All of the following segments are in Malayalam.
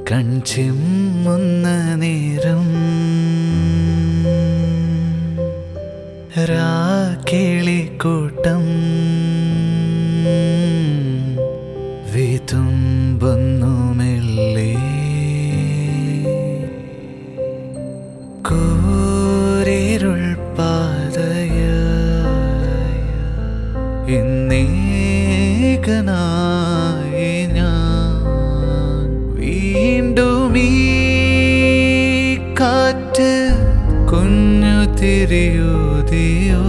കൺചിമ്മുന്ന നേരം രാക്കിളിക്കൂട്ടം വിതുമ്പുന്നു മെല്ലെ കൂരിരുൾ പാതയ ഇന്നേകനായി ഞാൻ വീണ്ടും ഈ കാറ്റ് കുഞ്ഞു തിരിയുതിയോ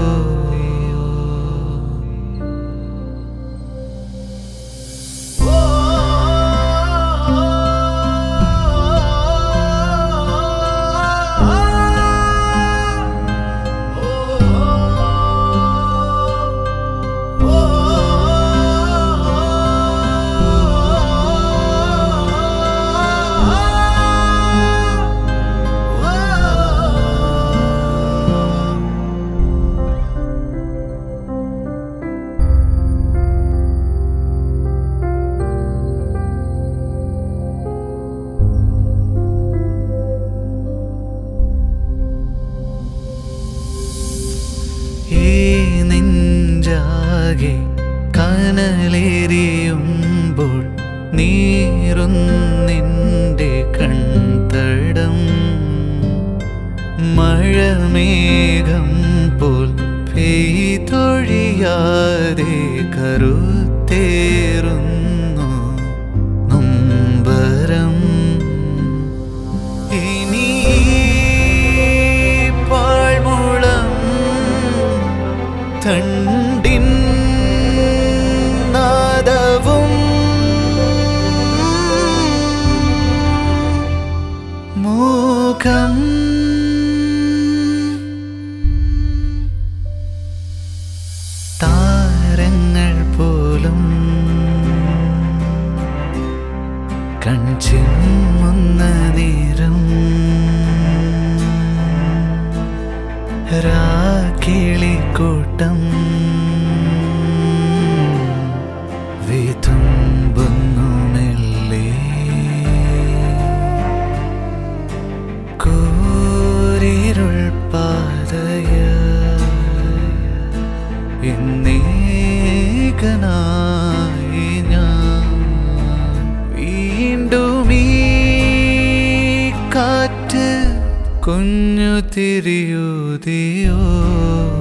ഈ നെഞ്ചാകെ കനലേറിയുമ്പോൾ നീറുന്നിൻ്റെ കൺതടം മഴമേഘം പോൽ പെയ്തൊഴിയാതെ കരുത്തേറുന്നു നൊമ്പരം ഇനി ഈ പാഴ്മുളം തണ്ടിൻ നാദവും മൂകം താരങ്ങൾ പോലും കൺചിമ്മുന്ന നേരം രാക്കിളിക്കൂട്ടം വിതുമ്പുന്നു മെല്ലെ കൂരിരുൾ പാതയ എന്നേകനായി ഞാൻ വീണ്ടും ഈ കാറ്റ് കുഞ്ഞു തിരിയുതിയോ